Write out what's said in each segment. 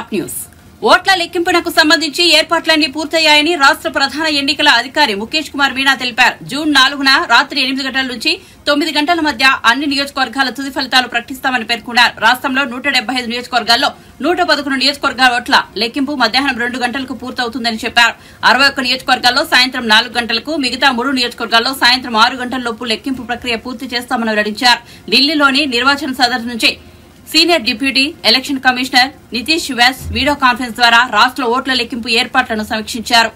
top news ఓట్ల లెక్కింపునకు సంబంధించి ఏర్పాట్లన్నీ పూర్తయ్యాయని రాష్ట్ర ప్రధాన ఎన్నికల అధికారి ముఖేష్ కుమార్ మీనా తెలిపారు జూన్ నాలుగున రాత్రి ఎనిమిది గంటల నుంచి తొమ్మిది గంటల మధ్య అన్ని నియోజకవర్గాల తుది ఫలితాలు ప్రకటిస్తామని పేర్కొన్నారు రాష్ట్రంలో నూట డెబ్బై ఐదు నియోజకవర్గాల్లో నూట పదకొండు నియోజకవర్గాల ఓట్ల లెక్కింపు మధ్యాహ్నం రెండు గంటలకు పూర్తవుతుందని చెప్పారు అరవై ఒక్క నియోజకవర్గాల్లో సాయంత్రం నాలుగు గంటలకు మిగతా మూడు నియోజకవర్గాల్లో సాయంత్రం ఆరు గంటలలోపు లెక్కింపు ప్రక్రియ పూర్తి చేస్తామని వెల్లడించారు ఢిల్లీలోని నిర్వాచన సదస్సు నుంచి senior deputy election commissioner Nitish Vyas video conference ద్వారా రాష్ట్ర ఓట్ల లెక్కింపు ఏర్పాట్లను సమీక్షించారు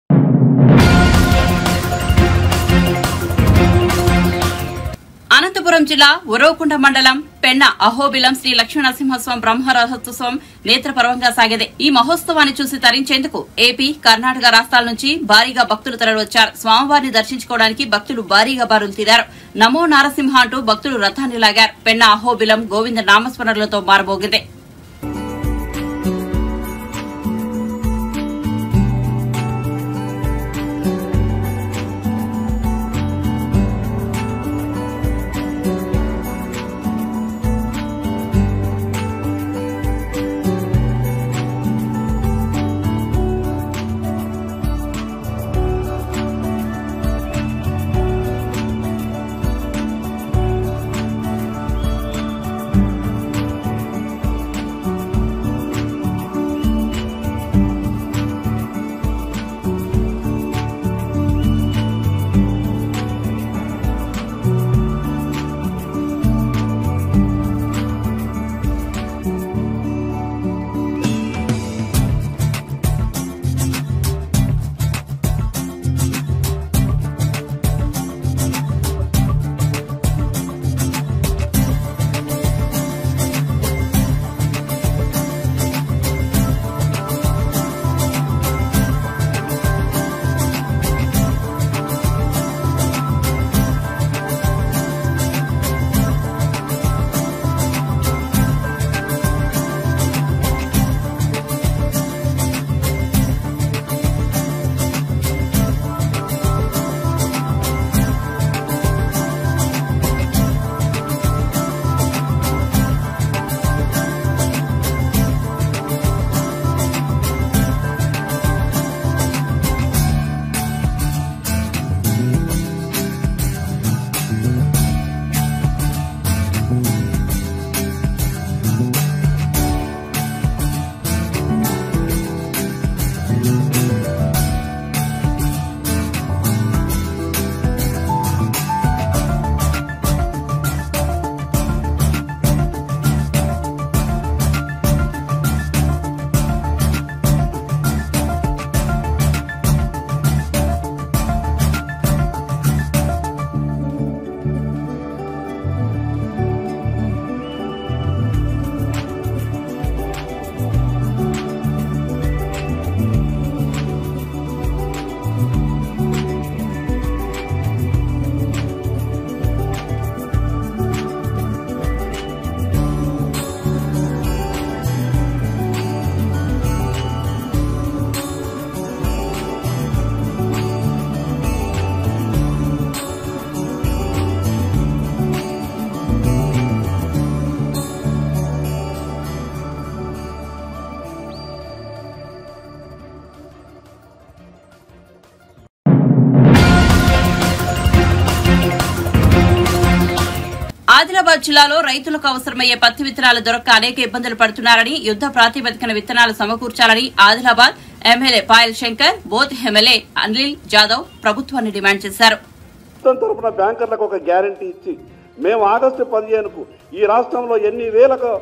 అనంతపురం జిల్లా ఉరవకుంట మండలం పెన్న అహోబిలం శ్రీ లక్ష్మీనరసింహస్వామి బ్రహ్మరథోత్సవం నేత్రపర్వంగా సాగేది ఈ మహోత్సవాన్ని చూసి తరించేందుకు ఏపీ కర్ణాటక రాష్ట్రాల నుంచి భారీగా భక్తులు తరలివచ్చారు స్వామివారిని దర్శించుకోవడానికి భక్తులు భారీగా బారులు తీరారు నమో నారసింహ అంటూ భక్తులు రథాన్ని లాగారు పెన్న అహోబిలం గోవింద నామస్మరణలతో మారబోగింది ఆదిలాబాద్ జిల్లాలో రైతులకు అవసరమయ్యే పత్తి విత్తనాలు దొరక్క అనేక ఇబ్బందులు పడుతున్నారని యుద్ద ప్రాతిపదికన విత్తనాలు సమకూర్చాలని ఆదిలాబాద్ ఎమ్మెల్యే పాయల్ శంకర్ బోత్ ఎమ్మెల్యే అనిల్ జాదవ్ ప్రభుత్వాన్ని డిమాండ్ చేశారు ప్రభుత్వం తరపున బ్యాంకర్లకు ఒక గ్యారంటీ ఇచ్చి మేము ఆగస్టు పదిహేనుకు ఈ రాష్ట్రంలో ఎన్ని వేలకు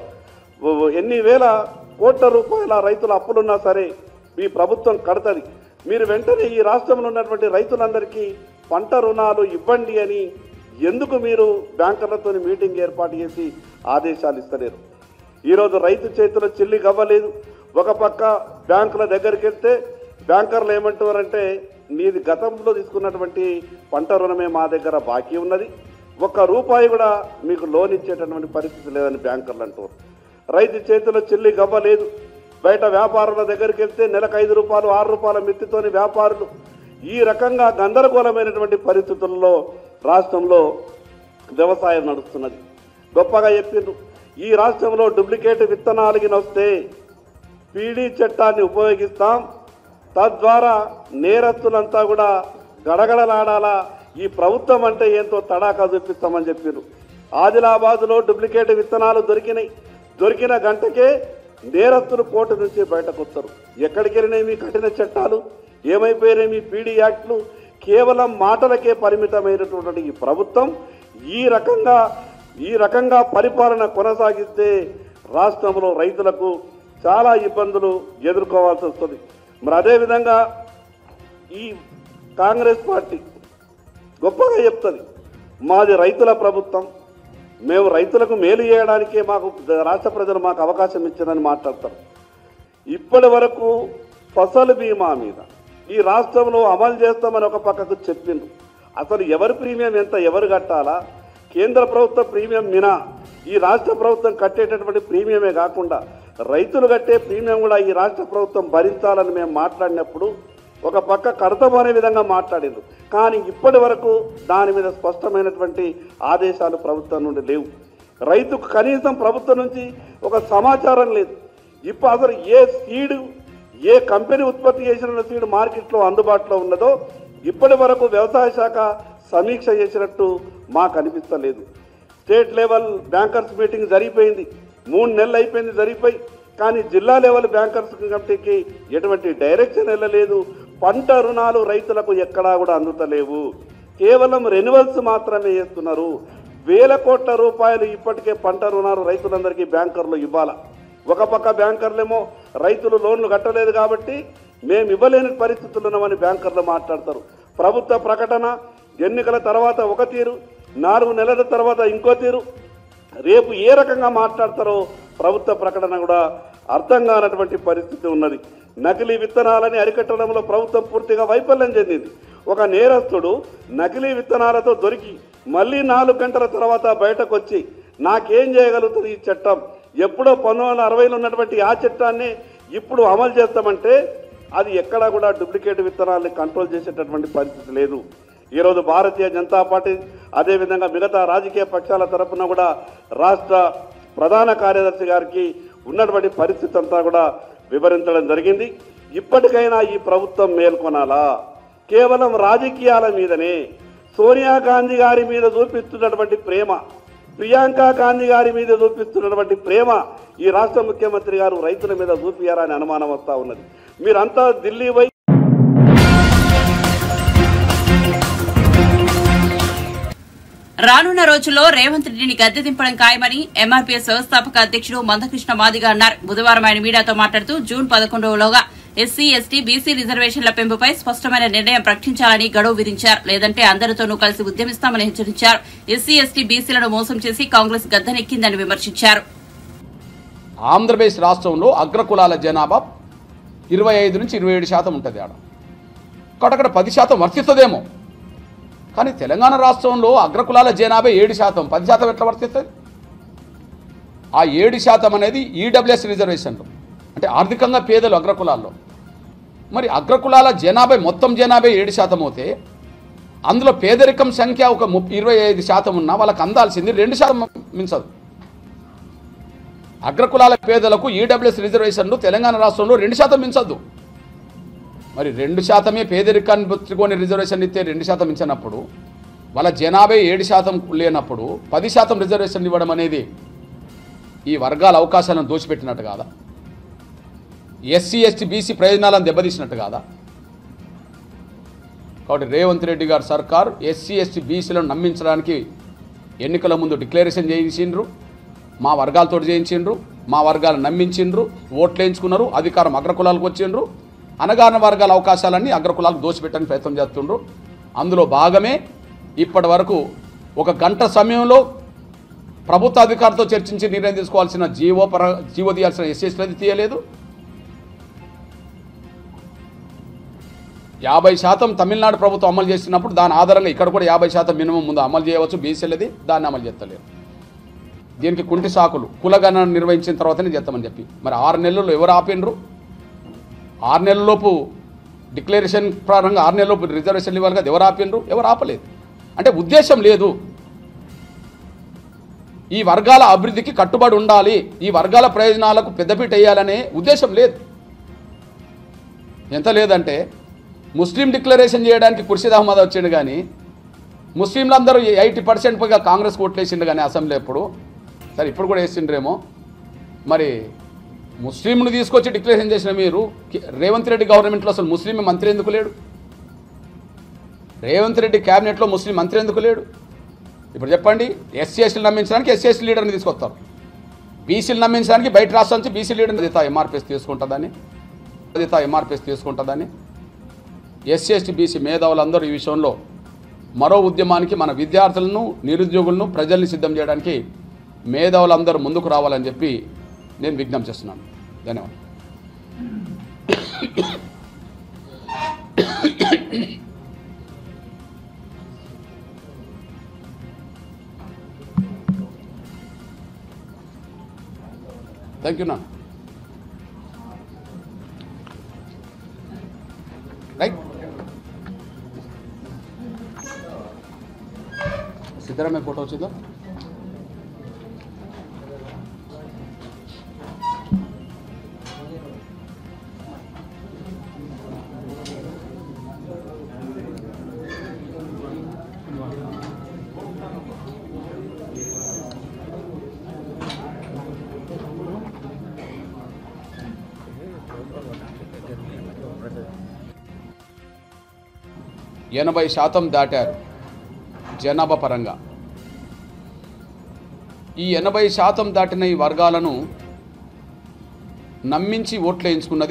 ఎన్ని వేల కోట్ల రూపాయల రైతుల అప్పులున్నా సరే ఈ ప్రభుత్వం కడతది మీరు వెంటనే ఈ రాష్ట్రంలో ఉన్నటువంటి రైతులందరికీ పంట రుణాలు ఇవ్వండి అని ఎందుకు మీరు బ్యాంకర్లతో మీటింగ్ ఏర్పాటు చేసి ఆదేశాలు ఇస్తలేరు ఈరోజు రైతు చేతిలో చిల్లి గవ్వలేదు ఒక పక్క బ్యాంకుల దగ్గరికి వెళ్తే బ్యాంకర్లు ఏమంటారంటే నీది గతంలో తీసుకున్నటువంటి పంట రుణమే మా దగ్గర బాకీ ఉన్నది ఒక్క రూపాయి కూడా మీకు లోన్ ఇచ్చేటటువంటి పరిస్థితి లేదని బ్యాంకర్లు అంటారు రైతు చేతిలో చిల్లి గవ్వ లేదు బయట వ్యాపారుల దగ్గరికి వెళ్తే నెలకు ఐదు రూపాయలు ఆరు రూపాయల మిత్తితోని వ్యాపారులు ఈ రకంగా గందరగోళమైనటువంటి పరిస్థితుల్లో రాష్ట్రంలో వ్యవసాయం నడుస్తున్నది గొప్పగా చెప్పిండ్రు ఈ రాష్ట్రంలో డూప్లికేట్ విత్తనాలు గిన వస్తే పీడీ చట్టాన్ని ఉపయోగిస్తాం తద్వారా నేరస్తులంతా కూడా గడగడలాడాలా ఈ ప్రభుత్వం అంటే ఏంటో తడాకా చూపిస్తామని చెప్పారు ఆదిలాబాద్లో డూప్లికేట్ విత్తనాలు దొరికినాయి దొరికిన గంటకే నేరస్తులు కోర్టు నుంచి బయటకు వస్తారు ఎక్కడికి వెళ్ళినాయి మీ కఠిన చట్టాలు ఏమైపోయినాయి మీ పీడీ యాక్ట్లు కేవలం మాటలకే పరిమితమైనటువంటి ఈ ప్రభుత్వం ఈ రకంగా ఈ రకంగా పరిపాలన కొనసాగిస్తే రాష్ట్రంలో రైతులకు చాలా ఇబ్బందులు ఎదుర్కోవాల్సి వస్తుంది మరి అదేవిధంగా ఈ కాంగ్రెస్ పార్టీ గొప్పగా చెప్తుంది మాది రైతుల ప్రభుత్వం మేము రైతులకు మేలు చేయడానికే మాకు రాష్ట్ర ప్రజలు మాకు అవకాశం ఇచ్చారని మాట్లాడతారు ఇప్పటి వరకు ఫసల్ బీమా మీద ఈ రాష్ట్రంలో అమలు చేస్తామని ఒక పక్కకు చెప్పిండ్రు అసలు ఎవరి ప్రీమియం ఎంత ఎవరు కట్టాలా కేంద్ర ప్రభుత్వ ప్రీమియం మినా ఈ రాష్ట్ర ప్రభుత్వం కట్టేటటువంటి ప్రీమియమే కాకుండా రైతులు కట్టే ప్రీమియం కూడా ఈ రాష్ట్ర ప్రభుత్వం భరించాలని మేము మాట్లాడినప్పుడు ఒక పక్క కడతాం అనే విధంగా మాట్లాడిండ్రు కానీ ఇప్పటి వరకు దాని మీద స్పష్టమైనటువంటి ఆదేశాలు ప్రభుత్వం నుండి లేవు రైతుకు కనీసం ప్రభుత్వం నుంచి ఒక సమాచారం లేదు ఇప్పుడు అసలు ఏ సీడు ఏ కంపెనీ ఉత్పత్తి చేసిన సీడ్ మార్కెట్లో అందుబాటులో ఉన్నదో ఇప్పటి వరకు వ్యవసాయ శాఖ సమీక్ష చేసినట్టు మాకు అనిపిస్తలేదు స్టేట్ లెవెల్ బ్యాంకర్స్ మీటింగ్ జరిగిపోయింది మూడు నెలలు అయిపోయింది జరిగిపోయి కానీ జిల్లా లెవెల్ బ్యాంకర్స్ కమిటీకి ఎటువంటి డైరెక్షన్ వెళ్ళలేదు పంట రుణాలు రైతులకు ఎక్కడా కూడా అందుతలేవు కేవలం రెన్యువల్స్ మాత్రమే చేస్తున్నారు వేల కోట్ల రూపాయలు ఇప్పటికే పంట రుణాలు రైతులందరికీ బ్యాంకర్లు ఇవ్వాలా ఒక పక్క బ్యాంకర్లేమో రైతులు లోన్లు కట్టలేదు కాబట్టి మేము ఇవ్వలేని పరిస్థితులు ఉన్నామని బ్యాంకర్లు మాట్లాడతారు ప్రభుత్వ ప్రకటన ఎన్నికల తర్వాత ఒక తీరు నాలుగు నెలల తర్వాత ఇంకో తీరు రేపు ఏ రకంగా మాట్లాడతారో ప్రభుత్వ ప్రకటన కూడా అర్థం కానటువంటి పరిస్థితి ఉన్నది నకిలీ విత్తనాలని అరికట్టడంలో ప్రభుత్వం పూర్తిగా వైఫల్యం చెందింది ఒక నేరస్తుడు నకిలీ విత్తనాలతో దొరికి మళ్ళీ నాలుగు గంటల తర్వాత బయటకు వచ్చి నాకేం చేయగలుగుతుంది ఈ చట్టం ఎప్పుడో పంతొమ్మిది వందల అరవైలో ఉన్నటువంటి ఆ చట్టాన్ని ఇప్పుడు అమలు చేస్తామంటే అది ఎక్కడా కూడా డూప్లికేట్ విత్తనాలని కంట్రోల్ చేసేటటువంటి పరిస్థితి లేదు ఈరోజు భారతీయ జనతా పార్టీ అదేవిధంగా మిగతా రాజకీయ పక్షాల తరపున కూడా రాష్ట్ర ప్రధాన కార్యదర్శి గారికి ఉన్నటువంటి పరిస్థితి అంతా కూడా వివరించడం జరిగింది ఇప్పటికైనా ఈ ప్రభుత్వం మేల్కొనాలా కేవలం రాజకీయాల మీదనే సోనియా గాంధీ గారి మీద చూపిస్తున్నటువంటి ప్రేమ ప్రియాంక గాంధీ గారి మీద చూపిస్తున్నటువంటి ప్రేమ ఈ రాష్ట్ర ముఖ్యమంత్రి గారు రైతుల మీద చూపియారని అనుమానం వస్తూ ఉన్నది మీరంతా ఢిల్లీ పోయి రానున్న రోజుల్లో రేవంత్ రెడ్డిని గద్దె దింపడం ఖాయమని ఎంఆర్పీఎస్ వ్యవస్థాపక అధ్యక్షుడు మందకృష్ణ మాదిగ అన్నారు బుధవారం ఆయన మీడియాతో మాట్లాడుతూ జూన్ పదకొండవలోగా ఎస్సీ ఎస్టీ బీసీ రిజర్వేషన్ల పెంపుపై స్పష్టమైన నిర్ణయం ప్రకటించాలని గడువు విధించారు లేదంటే అందరితోనూ కలిసి ఉద్యమిస్తామని హెచ్చరించారు ఎస్సీ ఎస్టీ బీసీలను మోసం చేసి కాంగ్రెస్ గద్దెనెక్కిందని విమర్శించారు ఆంధ్రప్రదేశ్ రాష్ట్రంలో అగ్రకులాల జనాభా ఇరవై ఐదు నుంచి ఇరవై ఏడు శాతం ఉంటుంది ఆడ కాబట్టి అక్కడ పది శాతం వర్తిస్తుందేమో కానీ తెలంగాణ రాష్ట్రంలో అగ్రకులాల జనాభా ఏడు శాతం పది శాతం ఎట్లా వర్తిస్తుంది ఆ ఏడు శాతం అనేది ఈడబ్ల్యూఎస్ రిజర్వేషన్లు అంటే ఆర్థికంగా పేదలు అగ్రకులాల్లో మరి అగ్రకులాల జనాభా మొత్తం జనాభా ఏడు శాతం అవుతే అందులో పేదరికం సంఖ్య ఒక ముప్పై ఇరవై ఐదు శాతం ఉన్నా వాళ్ళకి అందాల్సింది రెండు శాతం మించదు అగ్రకులాల పేదలకు ఈడబ్ల్యూఎస్ రిజర్వేషన్లు తెలంగాణ రాష్ట్రంలో రెండు శాతం మించద్దు మరి రెండు శాతమే పేదరికాన్ని బతుకొని రిజర్వేషన్ ఇస్తే రెండు శాతం ఇచ్చినప్పుడు వాళ్ళ జనాభా ఏడు శాతం లేనప్పుడు పది శాతం రిజర్వేషన్ ఇవ్వడం అనేది ఈ వర్గాల అవకాశాలను దోచిపెట్టినట్టు కాదా ఎస్సీ ఎస్టీ బీసీ ప్రయోజనాలను దెబ్బతీసినట్టు కాదా కాబట్టి రేవంత్ రెడ్డి గారి సర్కార్ ఎస్సీ ఎస్టీ బీసీలను నమ్మించడానికి ఎన్నికల ముందు డిక్లరేషన్ చేయించిండ్రు మా వర్గాలతో చేయించిండ్రు మా వర్గాలను నమ్మించిండ్రు ఓట్లు వేయించుకున్నారు అధికారం అగ్రకులాలకు వచ్చిండ్రు అనగారిన వర్గాల అవకాశాలన్నీ అగ్రకులాలకు దోచిపెట్టడానికి ప్రయత్నం చేస్తుండ్రు అందులో భాగమే ఇప్పటి వరకు ఒక గంట సమయంలో ప్రభుత్వ అధికారులతో చర్చించి నిర్ణయం తీసుకోవాల్సిన జీవో పర జీవో తీయాల్సిన ఎస్ఎస్టీ తీయలేదు యాభై శాతం తమిళనాడు ప్రభుత్వం అమలు చేసినప్పుడు దాని ఆధారంగా ఇక్కడ కూడా యాభై శాతం మినిమం ముందు అమలు చేయవచ్చు బీసీలది దాన్ని అమలు చేస్తలేరు దీనికి కుంటి సాకులు కులగణన నిర్వహించిన తర్వాతనే చేస్తామని చెప్పి మరి ఆరు నెలల్లో ఎవరు ఆపిండ్రు ఆరు నెలలలోపు డిక్లరేషన్ ప్రారంభంగా ఆరు నెలలలోపు రిజర్వేషన్లు ఇవ్వాలి కదా ఎవరు ఆపిండ్రు ఎవరు ఆపలేదు అంటే ఉద్దేశం లేదు ఈ వర్గాల అభివృద్ధికి కట్టుబడి ఉండాలి ఈ వర్గాల ప్రయోజనాలకు పెద్దపీట వేయాలనే ఉద్దేశం లేదు ఎంత లేదంటే ముస్లిం డిక్లరేషన్ చేయడానికి ఖుర్షీద్ అహ్మద్ వచ్చిండు కానీ ముస్లింలందరూ ఎయిటీ పర్సెంట్ పైగా కాంగ్రెస్ ఓట్లు వేసిండు కానీ అసెంబ్లీ ఎప్పుడు సరే ఇప్పుడు కూడా వేసిండ్రేమో మరి ముస్లింను తీసుకొచ్చి డిక్లరేషన్ చేసిన మీరు కి- రేవంత్ రెడ్డి గవర్నమెంట్లో అసలు ముస్లిం మంత్రి ఎందుకు లేడు రేవంత్ రెడ్డి క్యాబినెట్లో ముస్లిం మంత్రి ఎందుకు లేడు ఇప్పుడు చెప్పండి ఎస్సీ ఎస్టీలు నమ్మించడానికి ఎస్సీ ఎస్టీ లీడర్ని తీసుకొస్తారు బీసీలు నమ్మించడానికి బయట రాష్ట్రం నుంచి బీసీ లీడర్ని అదితా ఎంఆర్పిఎస్ తీసుకుంటుందని అదితా ఎంఆర్పిఎస్ తీసుకుంటుందని ఎస్సీ ఎస్టీ బీసీ మేధావులందరూ ఈ విషయంలో మరో ఉద్యమానికి మన విద్యార్థులను నిరుద్యోగులను ప్రజల్ని సిద్ధం చేయడానికి మేధావులందరూ ముందుకు రావాలని చెప్పి నేను విజ్ఞప్తి చేస్తున్నాను ధన్యవాదాలు థ్యాంక్ యూ నా రైట్ సిద్ధరామయ్య ఫోటో వచ్చిందా ఎనభై శాతం దాటారు జనాభా పరంగా ఈ ఎనభై శాతం దాటిన ఈ వర్గాలను నమ్మించి ఓట్లు వేయించుకున్నది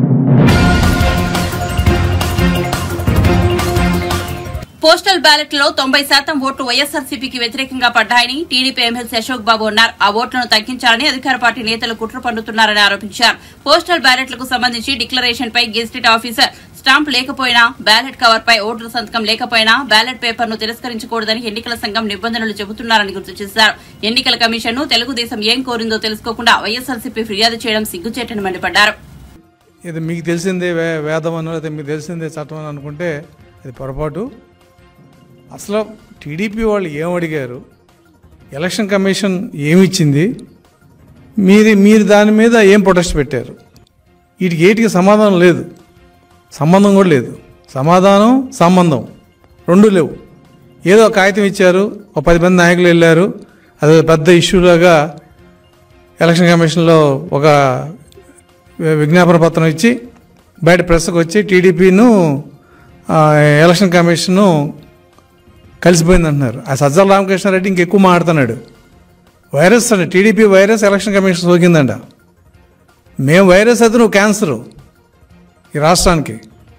పోస్టల్ బ్యాలెట్ లో తొంభై శాతం ఓట్లు వైఎస్ఆర్సీపీకి వ్యతిరేకంగా పడ్డాయని టీడీపీ ఎమ్మెల్సీ అశోక్ బాబు అన్నారు ఆ ఓట్లను తగ్గించాలని అధికార పార్టీ నేతలు కుట్ర పన్నుతున్నారని ఆరోపించారు పోస్టల్ బ్యాలెట్లకు సంబంధించి డిక్లరేషన్ పై గెజిటెడ్ ఆఫీసర్ స్టాంప్ లేకపోయినా బ్యాలెట్ కవర్ పై ఓటర్ సంతకం లేకపోయినా బ్యాలెట్ పేపర్ ను తిరస్కరించకూడదని ఎన్నికల సంఘం నిబంధనలు చెబుతున్నారని గుర్తు చేశారు ఎన్నికల కమిషన్ ను తెలుగుదేశం ఏం కోరిందో తెలుసుకోకుండా వైఎస్ఆర్సీపీ ఫిర్యాదు చేయడం సిగ్గుచేటని మండిపడ్డారు ఇది మీకు తెలిసిందే వే వేదం అని లేదా మీకు తెలిసిందే చట్టం అని అనుకుంటే అది పొరపాటు అసలు టీడీపీ వాళ్ళు ఏం అడిగారు ఎలక్షన్ కమిషన్ ఏమిచ్చింది మీరు మీరు దాని మీద ఏం ప్రొటెస్ట్ పెట్టారు వీటికి ఏటికి సమాధానం లేదు సంబంధం కూడా లేదు సమాధానం సంబంధం రెండు లేవు ఏదో ఒక కాగితం ఇచ్చారు ఒక పది మంది నాయకులు వెళ్ళారు అది పెద్ద ఇష్యూలాగా ఎలక్షన్ కమిషన్లో ఒక వి- విజ్ఞాపన పత్రం ఇచ్చి బయట ప్రెస్కి వచ్చి టీడీపీను ఎలక్షన్ కమిషను కలిసిపోయింది అంటున్నారు ఆ సజ్జల రామకృష్ణారెడ్డి ఇంకెక్కువ మాట్లాడుతున్నాడు వైరస్ అండి టీడీపీ వైరస్ ఎలక్షన్ కమిషన్ సోకిందంట మేము వైరస్ అయితే నువ్వు క్యాన్సరు ఈ రాష్ట్రానికి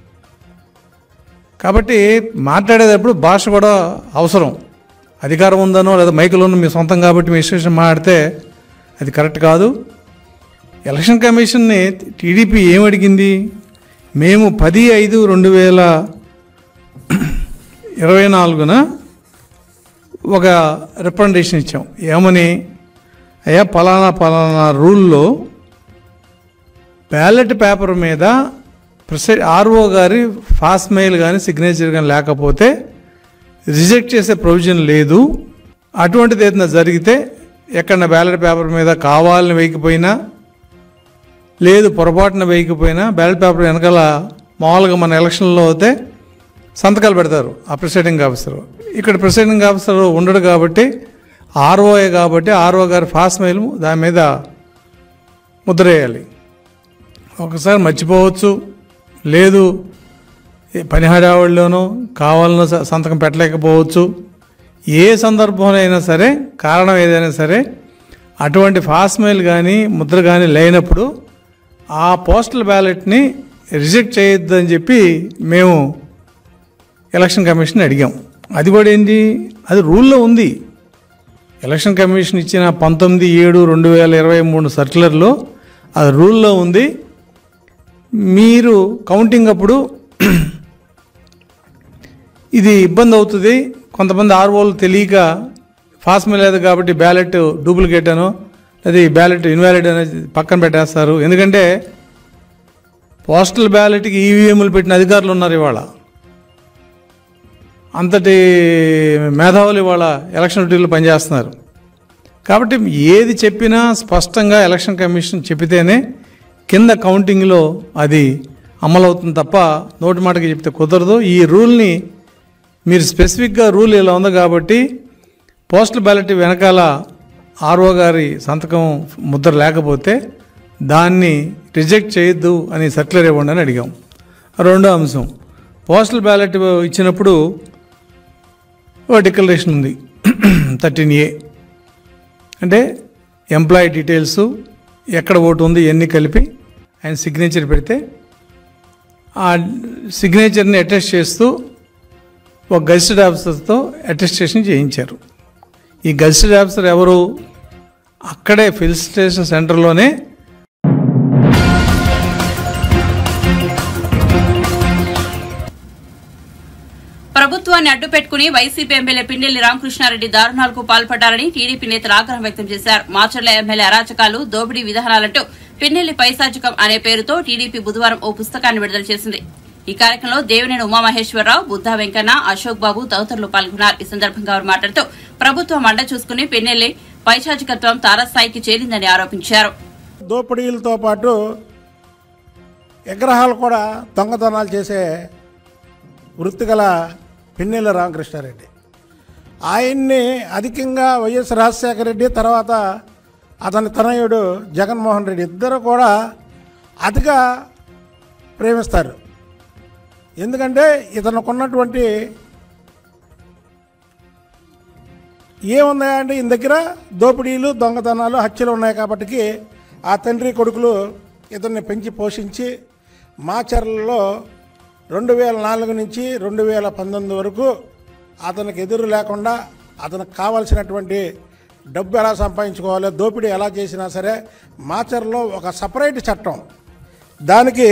కాబట్టి మాట్లాడేటప్పుడు భాష కూడా అవసరం అధికారం ఉందనో లేదా మైకులోనో మీ సొంతం కాబట్టి మీ ఇష్టం మాట్లాడితే అది కరెక్ట్ కాదు ఎలక్షన్ కమిషన్ని టీడీపీ ఏం అడిగింది మేము పది ఐదు రెండు వేల ఇరవై నాలుగున ఒక రిప్రజెంటేషన్ ఇచ్చాం ఏమని అయ్యా పలానా పలానా రూల్లో బ్యాలెట్ పేపర్ మీద ప్రెసై ఆర్ఓ గారి ఫాస్ట్ మెయిల్ కానీ సిగ్నేచర్ కానీ లేకపోతే రిజెక్ట్ చేసే ప్రొవిజన్ లేదు అటువంటిది ఏదైనా జరిగితే ఎక్కడ బ్యాలెట్ పేపర్ మీద కావాలని వేయకపోయినా లేదు పొరపాటున వేయకపోయినా బ్యాలెట్ పేపర్ వెనకాల మామూలుగా మన ఎలక్షన్లో అయితే సంతకాలు పెడతారు ఆ ప్రిసైడింగ్ ఆఫీసర్ ఇక్కడ ప్రిసైడింగ్ ఆఫీసర్ ఉండడు కాబట్టి ఆర్ఓఏ కాబట్టి ఆర్ఓ గారి ఫాస్ట్ మెయిల్ దాని మీద ముద్ర వేయాలి ఒకసారి మర్చిపోవచ్చు లేదు ఏ పని హడావుడిలోనో కావాలనో స- సంతకం పెట్టలేకపోవచ్చు ఏ సందర్భంలో అయినా సరే కారణం ఏదైనా సరే అటువంటి ఫాస్ట్ మెయిల్ కానీ ముద్ర కానీ లేనప్పుడు ఆ పోస్టల్ బ్యాలెట్ని రిజెక్ట్ చేయొద్దని చెప్పి మేము ఎలక్షన్ కమిషన్ అడిగాం అది కూడా ఏంటి అది రూల్లో ఉంది ఎలక్షన్ కమిషన్ ఇచ్చిన పంతొమ్మిది ఏడు రెండు వేల ఇరవై మూడు సర్క్యులర్లో అది రూల్లో ఉంది మీరు కౌంటింగ్ అప్పుడు ఇది ఇబ్బంది అవుతుంది కొంతమంది ఆర్ఓలు తెలియక ఫాస్ట్ మెయిల్ లేదు కాబట్టి బ్యాలెట్ డూప్లికేట్ అనో అది బ్యాలెట్ ఇన్వాలిడ్ అనేది పక్కన పెట్టేస్తారు ఎందుకంటే పోస్టల్ బ్యాలెట్కి ఈవీఎంలు పెట్టిన అధికారులు ఉన్నారు ఇవాళ అంతటి మేధావులు ఇవాళ ఎలక్షన్ డ్యూటీలో పనిచేస్తున్నారు కాబట్టి ఏది చెప్పినా స్పష్టంగా ఎలక్షన్ కమిషన్ చెప్పితేనే కింద కౌంటింగ్లో అది అమలవుతుంది తప్ప నోటి మాటకి చెప్తే కుదరదు ఈ రూల్ని మీరు స్పెసిఫిక్గా రూల్ ఇలా ఉంది కాబట్టి పోస్టల్ బ్యాలెట్ వెనకాల ఆర్ఓ గారి సంతకం ముద్ర లేకపోతే దాన్ని రిజెక్ట్ చేయొద్దు అని సర్క్యులర్ ఇవ్వండి అని అడిగాం రెండో అంశం పోస్టల్ బ్యాలెట్ ఇచ్చినప్పుడు ఓ డిక్లరేషన్ ఉంది థర్టీన్ ఏ అంటే ఎంప్లాయీ డీటెయిల్స్ ఎక్కడ ఓటు ఉంది ఎన్ని కలిపి ఆయన సిగ్నేచర్ పెడితే ఆ సిగ్నేచర్ని అటెస్ట్ చేస్తూ ఒక గజిస్టెడ్ ఆఫీసర్తో అటెస్టేషన్ చేయించారు ఈ గజిస్టెడ్ ఆఫీసర్ ఎవరు అక్కడే ఫిల్ స్టేషన్ సెంటర్లోనే ప్రభుత్వాన్ని అడ్డుపెట్టుకుని వైసీపీ ఎమ్మెల్యే పిన్నెల్లి రామకృష్ణారెడ్డి దారుణాలకు పాల్పడ్డారని టీడీపీ నేతలు ఆగ్రహం వ్యక్తం చేశారు మాచర్ల ఎమ్మెల్యే అరాచకాలు దోపిడీ విధానాలంటూ పిన్నెల్లి పైశాచికం అనే పేరుతో టీడీపీ బుధవారం ఓ పుస్తకాన్ని విడుదల చేసింది ఈ కార్యక్రమంలో దేవినేని ఉమామహేశ్వరరావు బుద్ధా వెంకన్న అశోక్ బాబు తదితరులు పాల్గొన్నారు ఈ సందర్భంగా వారు మాట్లాడుతూ ప్రభుత్వం అండ చూసుకుని పిన్నెల్లి పైశాచికత్వం తారస్థాయికి చేరిందని ఆరోపించారు దోపిడీలతో పాటు విగ్రహాలు కూడా దొంగతనాలు చేసే వృత్తిగల పిన్నెల రామకృష్ణారెడ్డి ఆయన్ని అధికంగా వైఎస్ రాజశేఖర రెడ్డి తర్వాత అతని తనయుడు జగన్మోహన్ రెడ్డి ఇద్దరు కూడా అతిగా ప్రేమిస్తారు ఎందుకంటే ఇతనుకున్నటువంటి ఏమున్నాయా అంటే ఈయన దగ్గర దోపిడీలు దొంగతనాలు హత్యలు ఉన్నాయి కాబట్టి ఆ తండ్రి కొడుకులు ఇతన్ని పెంచి పోషించి మాచర్లలో రెండు వేల నాలుగు నుంచి రెండు వేల పంతొమ్మిది వరకు అతనికి ఎదురు లేకుండా అతనికి కావాల్సినటువంటి డబ్బు ఎలా సంపాదించుకోవాలి దోపిడీ ఎలా చేసినా సరే మాచర్లో ఒక సపరేట్ చట్టం దానికి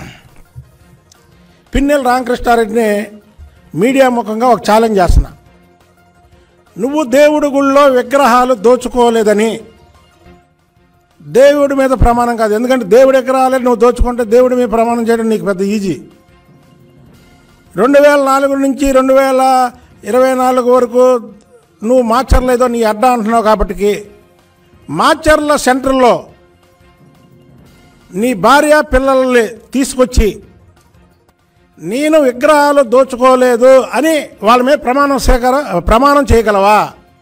పిన్నెల రామకృష్ణారెడ్డిని మీడియా ముఖంగా ఒక ఛాలెంజ్ చేస్తున్నా నువ్వు దేవుడి గుళ్ళో విగ్రహాలు దోచుకోలేదని దేవుడి మీద ప్రమాణం కాదు ఎందుకంటే దేవుడి విగ్రహాలే నువ్వు దోచుకుంటే దేవుడి మీద ప్రమాణం చేయడం నీకు పెద్ద ఈజీ రెండు వేల నాలుగు నుంచి రెండు వేల ఇరవై నాలుగు వరకు నువ్వు మాచర్లేదో నీ అడ్డా అంటున్నావు కాబట్టి మాచర్ల సెంటర్లో నీ భార్య పిల్లల్ని తీసుకొచ్చి నేను విగ్రహాలు దోచుకోలేదు అని వాళ్ళ మీద ప్రమాణం స్వీకార ప్రమాణం చేయగలవా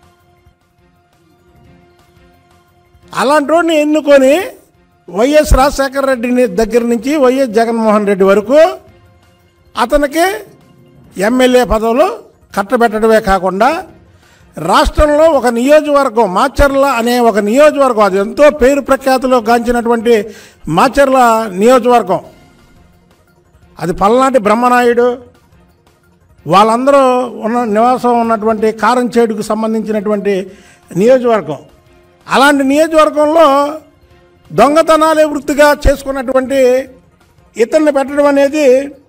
అలాంటి వాడిని ఎన్నుకొని వైఎస్ రాజశేఖర రెడ్డిని దగ్గర నుంచి వైఎస్ జగన్మోహన్ రెడ్డి వరకు అతనికి ఎమ్మెల్యే పదవులు కట్టబెట్టడమే కాకుండా రాష్ట్రంలో ఒక నియోజకవర్గం మాచర్ల అనే ఒక నియోజకవర్గం అది ఎంతో పేరు ప్రఖ్యాతులు గాంచినటువంటి మాచర్ల నియోజకవర్గం అది పల్నాటి బ్రహ్మనాయుడు వాళ్ళందరూ ఉన్న నివాసం ఉన్నటువంటి కారంచేడుకు సంబంధించినటువంటి నియోజకవర్గం అలాంటి నియోజకవర్గంలో దొంగతనాలే వృత్తిగా చేసుకున్నటువంటి ఇతన్ని పెట్టడం అనేది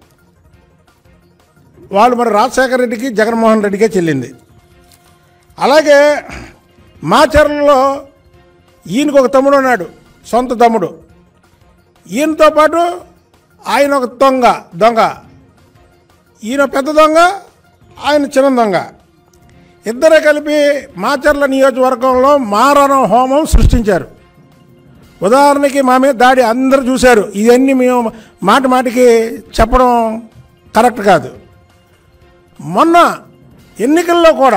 వాళ్ళు మరి రాజశేఖర రెడ్డికి జగన్మోహన్ రెడ్డికే చెల్లింది అలాగే మాచర్లలో ఈయనకు ఒక తమ్ముడు ఉన్నాడు సొంత తమ్ముడు ఈయనతో పాటు ఆయన ఒక దొంగ దొంగ ఈయన పెద్ద దొంగ ఆయన చిన్న దొంగ ఇద్దరే కలిపి మాచర్ల నియోజకవర్గంలో మారణ హోమం సృష్టించారు ఉదాహరణకి మా మీద దాడి అందరూ చూశారు ఇవన్నీ మేము మాట మాటికి చెప్పడం కరెక్ట్ కాదు మొన్న ఎన్నికల్లో కూడా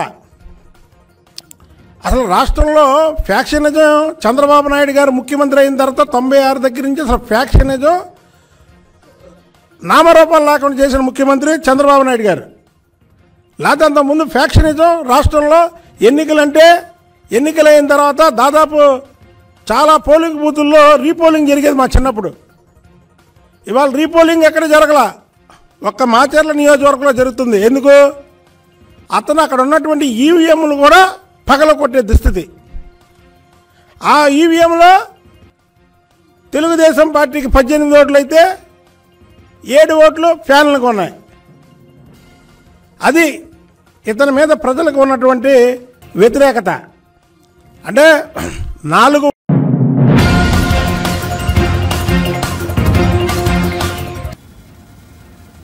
అసలు రాష్ట్రంలో ఫ్యాక్షనిజం చంద్రబాబు నాయుడు గారు ముఖ్యమంత్రి అయిన తర్వాత తొంభై ఆరు దగ్గర నుంచి అసలు ఫ్యాక్షనిజం నామరూపాలు లేకుండా చేసిన ముఖ్యమంత్రి చంద్రబాబు నాయుడు గారు లేకపోతే అంతకుముందు ఫ్యాక్షనిజం రాష్ట్రంలో ఎన్నికలంటే ఎన్నికలైన తర్వాత దాదాపు చాలా పోలింగ్ బూతుల్లో రీపోలింగ్ జరిగేది మా చిన్నప్పుడు ఇవాళ రీపోలింగ్ ఎక్కడ జరగల ఒక్క మాచర్ల నియోజకవర్గంలో జరుగుతుంది ఎందుకు అతను అక్కడ ఉన్నటువంటి ఈవీఎంలు కూడా పగల కొట్టే దుస్థితి ఆ ఈవీఎంలో తెలుగుదేశం పార్టీకి పద్దెనిమిది ఓట్లు అయితే ఏడు ఓట్లు ఫ్యాన్లకు ఉన్నాయి అది ఇతని మీద ప్రజలకు ఉన్నటువంటి వ్యతిరేకత అంటే నాలుగు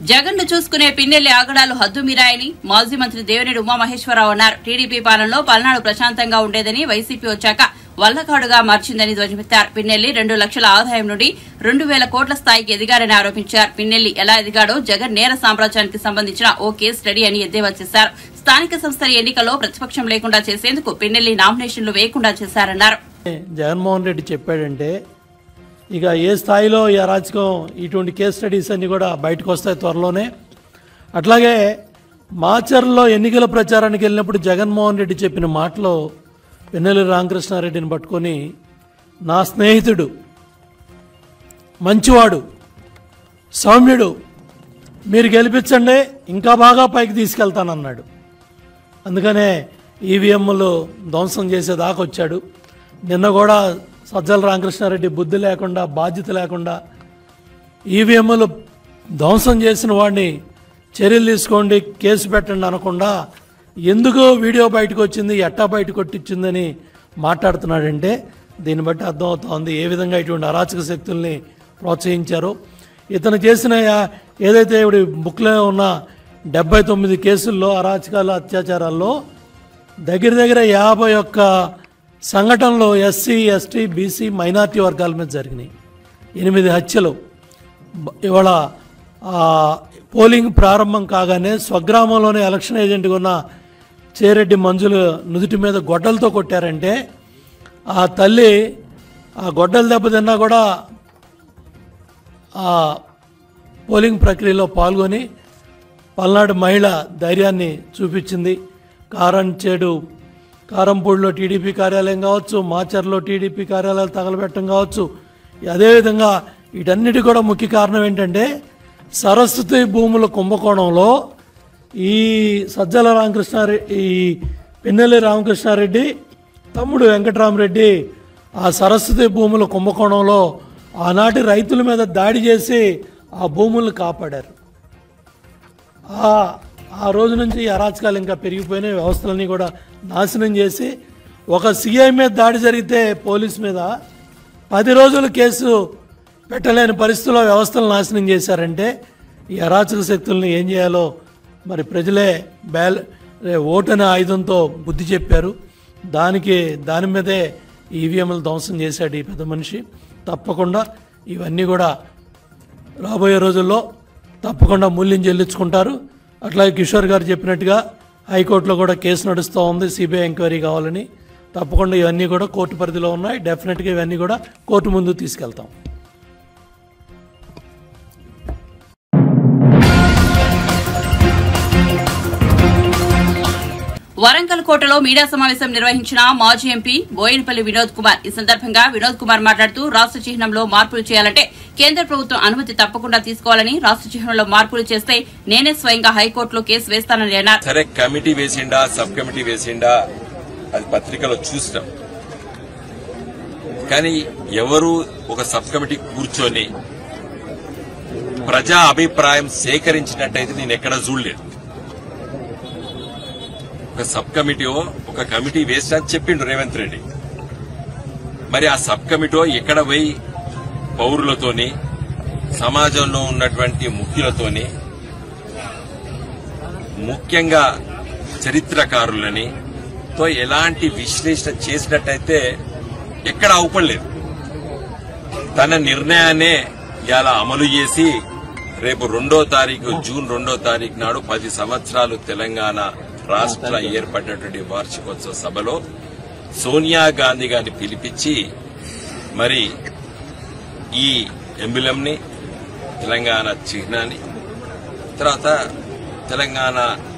జగన్ ను చూసుకునే పిన్నెల్లి ఆగడాలు హద్దుమీరాయని మాజీ మంత్రి దేవినేని ఉమామహేశ్వరరావు అన్నారు టీడీపీ పాలనలో పల్నాడు ప్రశాంతంగా ఉండేదని వైసీపీ వచ్చాక వల్లకాడుగా మార్చిందని ధ్వజమెత్తారు పిన్నెల్లి రెండు లక్షల ఆదాయం నుండి రెండు వేల కోట్ల స్థాయికి ఎదిగారని ఆరోపించారు పిన్నెల్లి ఎలా ఎదిగాడో జగన్ నేర సామ్రాజ్యానికి సంబంధించిన ఓ కేస్ స్టడీ అని ఎద్దేవా చేశారు స్థానిక సంస్థల ఎన్నికల్లో ప్రతిపక్షం లేకుండా చేసేందుకు పిన్నెల్లి నామినేషన్లు వేయకుండా చేశారన్నారు జగన్మోహన్ రెడ్డి చెప్పాడంటే ఇక ఏ స్థాయిలో ఈ అరాచకం ఇటువంటి కేస్ స్టడీస్ అన్నీ కూడా బయటకు వస్తాయి త్వరలోనే అట్లాగే మాచర్లో ఎన్నికల ప్రచారానికి వెళ్ళినప్పుడు జగన్మోహన్ రెడ్డి చెప్పిన మాటలో వెన్నెల్లి రామకృష్ణారెడ్డిని పట్టుకొని నా స్నేహితుడు మంచివాడు సౌమ్యుడు మీరు గెలిపించండి ఇంకా బాగా పైకి తీసుకెళ్తానన్నాడు అందుకనే ఈవీఎంలు ధ్వంసం చేసేదాకా వచ్చాడు నిన్న కూడా సజ్జల రామకృష్ణారెడ్డి బుద్ధి లేకుండా బాధ్యత లేకుండా ఈవీఎంలు ధ్వంసం చేసిన వాడిని చర్యలు తీసుకోండి కేసు పెట్టండి అనకుండా ఎందుకు వీడియో బయటకు వచ్చింది ఎట్టా బయటకు కొట్టించిందని మాట్లాడుతున్నాడంటే దీన్ని బట్టి అర్థమవుతోంది ఏ విధంగా ఇటువంటి అరాచక శక్తుల్ని ప్రోత్సహించారో ఇతను చేసిన యా- ఏదైతే ఇప్పుడు బుక్లో ఉన్న డెబ్బై తొమ్మిది కేసుల్లో అరాచకాల అత్యాచారాల్లో దగ్గర దగ్గర యాభై ఒక్క సంఘటనలు ఎస్సీ ఎస్టీ బీసీ మైనార్టీ వర్గాల మీద జరిగినాయి ఎనిమిది హత్యలు బ- ఇవాళ ఆ, పోలింగ్ ప్రారంభం కాగానే స్వగ్రామంలోనే ఎలక్షన్ ఏజెంట్గా ఉన్న చేరెడ్డి మంజులు నుదుటి మీద గొడ్డలతో కొట్టారంటే ఆ తల్లి ఆ గొడ్డలు దెబ్బతిన్నా కూడా ఆ పోలింగ్ ప్రక్రియలో పాల్గొని పల్నాడు మహిళ ధైర్యాన్ని చూపించింది కారంచేడు కారంపూడిలో టీడీపీ కార్యాలయం కావచ్చు మాచర్లో టీడీపీ కార్యాలయాలు తగలబెట్టడం కావచ్చు అదేవిధంగా వీటన్నిటి కూడా ముఖ్య కారణం ఏంటంటే సరస్వతి భూముల కుంభకోణంలో ఈ సజ్జల రామకృష్ణారెడ్డి ఈ పిన్నెల్లి రామకృష్ణారెడ్డి తమ్ముడు వెంకటరామరెడ్డి ఆ సరస్వతి భూముల కుంభకోణంలో ఆనాటి రైతుల మీద దాడి చేసి ఆ భూములను కాపాడారు ఆ ఆ రోజు నుంచి ఈ అరాచకాలు ఇంకా పెరిగిపోయినాయి వ్యవస్థలన్నీ కూడా నాశనం చేసి ఒక సీఐ మీద దాడి జరిగితే పోలీస్ మీద పది రోజులు కేసు పెట్టలేని పరిస్థితుల్లో వ్యవస్థలు నాశనం చేశారంటే ఈ అరాచక శక్తుల్ని ఏం చేయాలో మరి ప్రజలే బ్యాల్ ఓటు అనే ఆయుధంతో బుద్ధి చెప్పారు దానికి దాని మీదే ఈవీఎంలు ధ్వంసం చేశాడు ఈ పెద్ద మనిషి తప్పకుండా ఇవన్నీ కూడా రాబోయే రోజుల్లో తప్పకుండా మూల్యం చెల్లించుకుంటారు అట్లాగే కిషోర్ గారు చెప్పినట్టుగా హైకోర్టులో కూడా కేసు నడుస్తూ ఉంది సిబిఐ ఎంక్వైరీ కావాలని తప్పకుండా ఇవన్నీ కూడా కోర్టు పరిధిలో ఉన్నాయి డెఫినెట్గా ఇవన్నీ కూడా కోర్టు ముందు తీసుకెళ్తాం వరంగల్ కోటలో మీడియా సమావేశం నిర్వహించిన మాజీ ఎంపీ బోయినపల్లి వినోద్ కుమార్ ఈ సందర్భంగా వినోద్ కుమార్ మాట్లాడుతూ రాష్ట్ర చిహ్నంలో మార్పులు చేయాలంటే కేంద్ర ప్రభుత్వం అనుమతి తప్పకుండా తీసుకోవాలని రాష్ట్ర చిహ్నంలో మార్పులు చేస్తే నేనే స్వయంగా హైకోర్టులో కేసు వేస్తానని అన్నారు సరే కమిటీ వేసిండా సబ్ కమిటీ వేసిండా అది పత్రికలో చూసినాం కానీ ఎవరు ఒక సబ్ కమిటీ కూర్చొని ప్రజా అభిప్రాయం సేకరించినట్టయితే నేను ఎక్కడ చూడలేదు ఒక సబ్ కమిటీ ఒక కమిటీ వేసినా చెప్పిండు రేవంత్ రెడ్డి మరి ఆ సబ్ కమిటీ ఎక్కడ పోయి పౌరులతోని సమాజంలో ఉన్నటువంటి ముఖ్యులతోని ముఖ్యంగా చరిత్రకారులని తో ఎలాంటి విశ్లేషణ చేసినట్టయితే ఎక్కడ అవపడలేదు తన నిర్ణయాన్నే ఇలా అమలు చేసి రేపు రెండో తారీఖు జూన్ రెండో తారీఖు నాడు పది సంవత్సరాలు తెలంగాణ రాష్ట్ర ఏర్పడినటువంటి వార్షికోత్సవ సభలో సోనియా గాంధీ గారిని పిలిపించి మరి ఈ ఎంబులంని తెలంగాణ చిహ్నాన్ని తర్వాత తెలంగాణ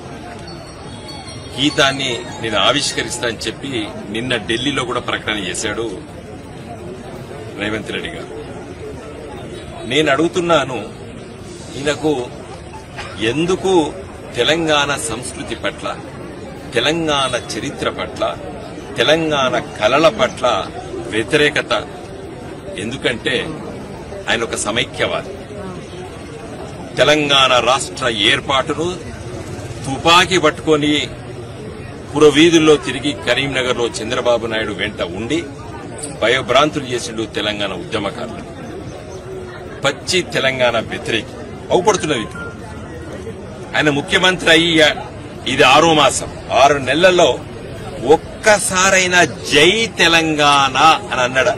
గీతాన్ని నేను ఆవిష్కరిస్తానని చెప్పి నిన్న ఢిల్లీలో కూడా ప్రకటన చేశాడు రేవంత్ రెడ్డి గారు నేను అడుగుతున్నాను ఈయనకు ఎందుకు తెలంగాణ సంస్కృతి పట్ల తెలంగాణ చరిత్ర పట్ల తెలంగాణ కళల పట్ల వ్యతిరేకత ఎందుకంటే ఆయన ఒక సమైక్యవాది తెలంగాణ రాష్ట్ర ఏర్పాటును తుపాకీ పట్టుకొని పురవీధుల్లో తిరిగి కరీంనగర్లో చంద్రబాబు నాయుడు వెంట ఉండి భయభ్రాంతులు చేసిండు తెలంగాణ ఉద్యమకారులు పచ్చి తెలంగాణ వ్యతిరేకి అవుపడుతున్నది ఇప్పుడు ఆయన ముఖ్యమంత్రి అయ్యి ఇది ఆరో మాసం ఆరు నెలల్లో ఒక్కసారైనా జై తెలంగాణ అని అన్నాడా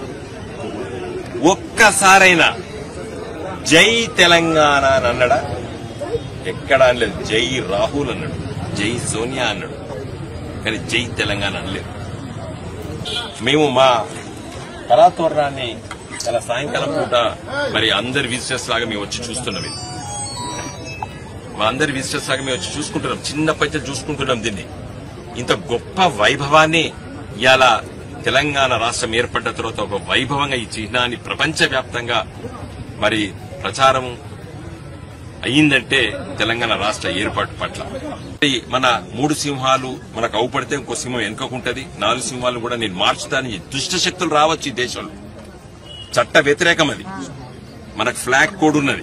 ఒక్కసారైనా జై తెలంగాణ అని అన్నాడా ఎక్కడ అనలేదు జై రాహుల్ అన్నాడు జై సోనియా అన్నాడు కానీ జై తెలంగాణ అనలేదు మేము మా కళాతోరణాన్ని చాలా సాయంకాలం పూట మరి అందరి విజిటర్స్ లాగా మేము వచ్చి చూస్తున్నాం ఇది మా అందరి విజిటర్స్ లాగా మేము వచ్చి చూసుకుంటున్నాం చిన్నప్పటి నుంచి చూసుకుంటున్నాం దీన్ని ఇంత గొప్ప వైభవాన్ని ఇవాళ తెలంగాణ రాష్ట్రం ఏర్పడ్డ తర్వాత ఒక వైభవంగా ఈ చిహ్నాన్ని ప్రపంచవ్యాప్తంగా మరి ప్రచారం అయ్యిందంటే తెలంగాణ రాష్ట్ర ఏర్పాటు పట్ల ఈ మన మూడు సింహాలు మనకు అవుపడితే ఇంకో సింహం వెనుకకుంటది నాలుగు సింహాలు కూడా నేను మార్చుతాను దుష్ట శక్తులు రావచ్చు ఈ దేశంలో చట్ట వ్యతిరేకం అది మనకు ఫ్లాగ్ కోడ్ ఉన్నది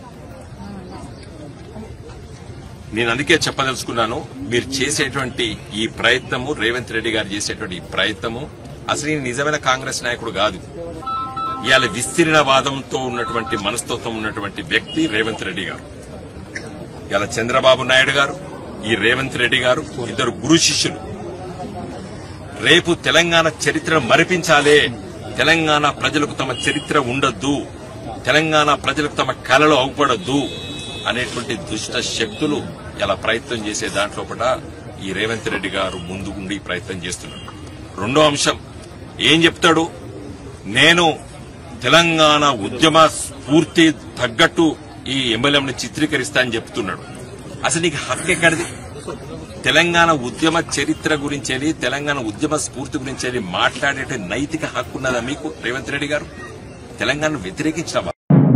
నేను అందుకే చెప్పదలుచుకున్నాను మీరు చేసేటువంటి ఈ ప్రయత్నము రేవంత్ రెడ్డి గారు చేసేటువంటి ఈ ప్రయత్నము అసలు ఈయన నిజమైన కాంగ్రెస్ నాయకుడు కాదు ఇవాళ విస్తీర్ణవాదంతో ఉన్నటువంటి మనస్తత్వం ఉన్నటువంటి వ్యక్తి రేవంత్ రెడ్డి గారు ఇవాళ చంద్రబాబు నాయుడు గారు ఈ రేవంత్ రెడ్డి గారు ఇద్దరు గురు శిష్యులు రేపు తెలంగాణ చరిత్రను మరిపించాలే తెలంగాణ ప్రజలకు తమ చరిత్ర ఉండొద్దు తెలంగాణ ప్రజలకు తమ కళలు అవుపడొద్దు అనేటువంటి దుష్ట శక్తులు ఇలా ప్రయత్నం చేసే దాంట్లో కూడా ఈ రేవంత్ రెడ్డి గారు ముందు ఉండి ప్రయత్నం చేస్తున్నారు రెండో అంశం ఏం చెప్తాడు నేను తెలంగాణ ఉద్యమ స్ఫూర్తి తగ్గట్టు ఈ ఎమ్మెల్యేని చిత్రీకరిస్తా అని చెప్తున్నాడు అసలు నీకు హక్కు ఎక్కడిది తెలంగాణ ఉద్యమ చరిత్ర గురించి తెలంగాణ ఉద్యమ స్ఫూర్తి గురించి మాట్లాడే నైతిక హక్కు ఉన్నదా మీకు రేవంత్ రెడ్డి గారు తెలంగాణ వ్యతిరేకించిన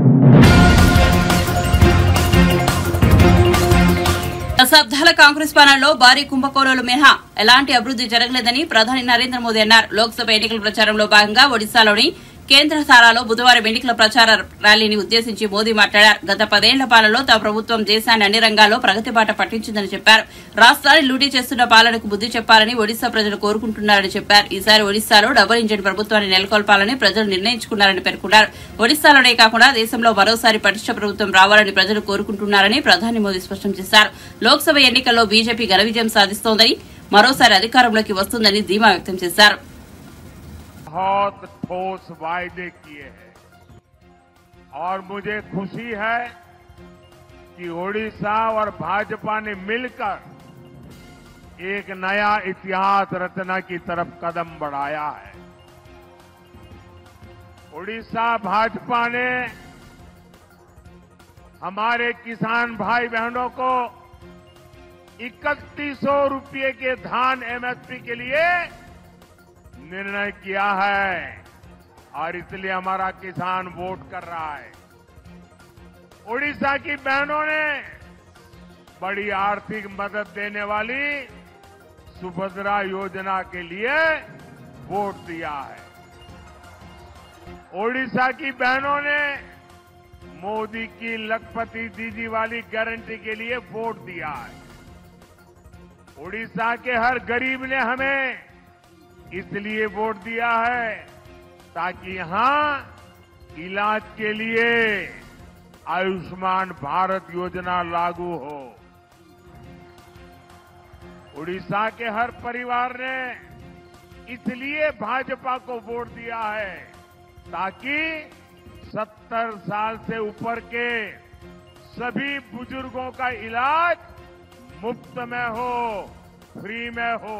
దశాబ్దాల కాంగ్రెస్ పాలనలో భారీ కుంభకోణాలు మినహా ఎలాంటి అభివృద్ది జరగలేదని ప్రధాని నరేంద్ర మోదీ అన్నారు లోక్సభ ఎన్నికల ప్రచారంలో భాగంగా ఒడిశాలోని కేంద్ర స్థానాలో బుధవారం ఎన్నికల ప్రచార ర్యాలీని ఉద్దేశించి మోదీ మాట్లాడారు గత పదేళ్ల పాలనలో తమ ప్రభుత్వం దేశాన్ని అన్ని రంగాల్లో ప్రగతి బాట పట్టించిందని చెప్పారు రాష్ట్రాన్ని లూటీ చేస్తున్న పాలనకు బుద్ది చెప్పాలని ఒడిశా ప్రజలు కోరుకుంటున్నారని చెప్పారు ఈసారి ఒడిశాలో డబుల్ ఇంజిన్ ప్రభుత్వాన్ని నెలకొల్పాలని ప్రజలు నిర్ణయించుకున్నారని పేర్కొన్నారు ఒడిశాలోనే కాకుండా దేశంలో మరోసారి పటిష్ట ప్రభుత్వం రావాలని ప్రజలు కోరుకుంటున్నారని ప్రధాని మోదీ స్పష్టం చేశారు లోక్సభ ఎన్నికల్లో బీజేపీ ఘన విజయం సాధిస్తోందని మరోసారి అధికారంలోకి వస్తుందని ధీమా వ్యక్తం చేశారు बहुत ठोस वायदे किए हैं और मुझे खुशी है कि ओडिशा और भाजपा ने मिलकर एक नया इतिहास रचना की तरफ कदम बढ़ाया है ओडिशा भाजपा ने हमारे किसान भाई बहनों को इकतीस सौ रुपये के धान एमएसपी के लिए निर्णय किया है और इसलिए हमारा किसान वोट कर रहा है ओडिशा की बहनों ने बड़ी आर्थिक मदद देने वाली सुभद्रा योजना के लिए वोट दिया है ओडिशा की बहनों ने मोदी की लखपति दीदी वाली गारंटी के लिए वोट दिया है ओडिशा के हर गरीब ने हमें इसलिए वोट दिया है ताकि यहां इलाज के लिए आयुष्मान भारत योजना लागू हो उड़ीसा के हर परिवार ने इसलिए भाजपा को वोट दिया है ताकि 70 साल से ऊपर के सभी बुजुर्गों का इलाज मुफ्त में हो फ्री में हो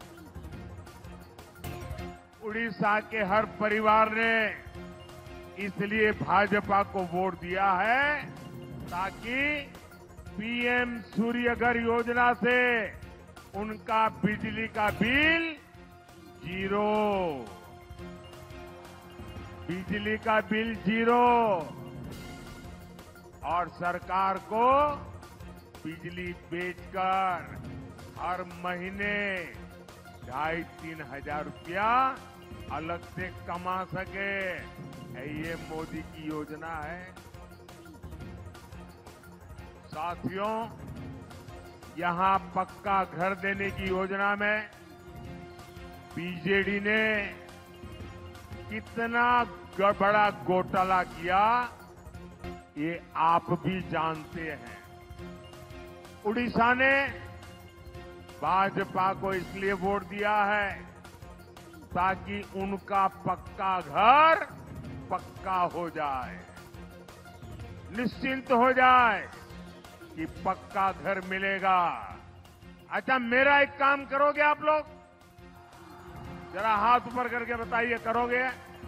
उड़ीसा के हर परिवार ने इसलिए भाजपा को वोट दिया है ताकि पीएम सूर्यघर योजना से उनका बिजली का बिल जीरो बिजली का बिल जीरो और सरकार को बिजली बेचकर हर महीने ढाई तीन हजार रुपया अलग से कमा सके है ये मोदी की योजना है साथियों यहां पक्का घर देने की योजना में बीजेडी ने कितना ग- बड़ा घोटाला किया ये आप भी जानते हैं उड़ीसा ने भाजपा को इसलिए वोट दिया है ताकि उनका पक्का घर पक्का हो जाए निश्चिंत हो जाए कि पक्का घर मिलेगा अच्छा मेरा एक काम करोगे आप लोग जरा हाथ ऊपर करके बताइए करोगे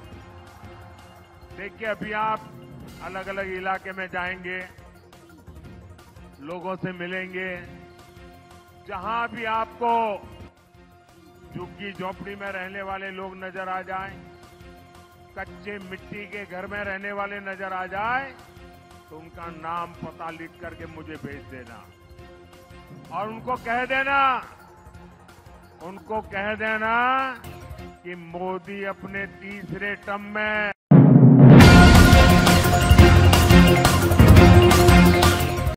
देखिए अभी आप अलग अलग इलाके में जाएंगे लोगों से मिलेंगे जहां भी आपको झुग्गी झोपड़ी में रहने वाले लोग नजर आ जाएं, कच्चे मिट्टी के घर में रहने वाले नजर आ जाए तो उनका नाम पता लिख करके मुझे भेज देना और उनको कह देना उनको कह देना कि मोदी अपने तीसरे टर्म में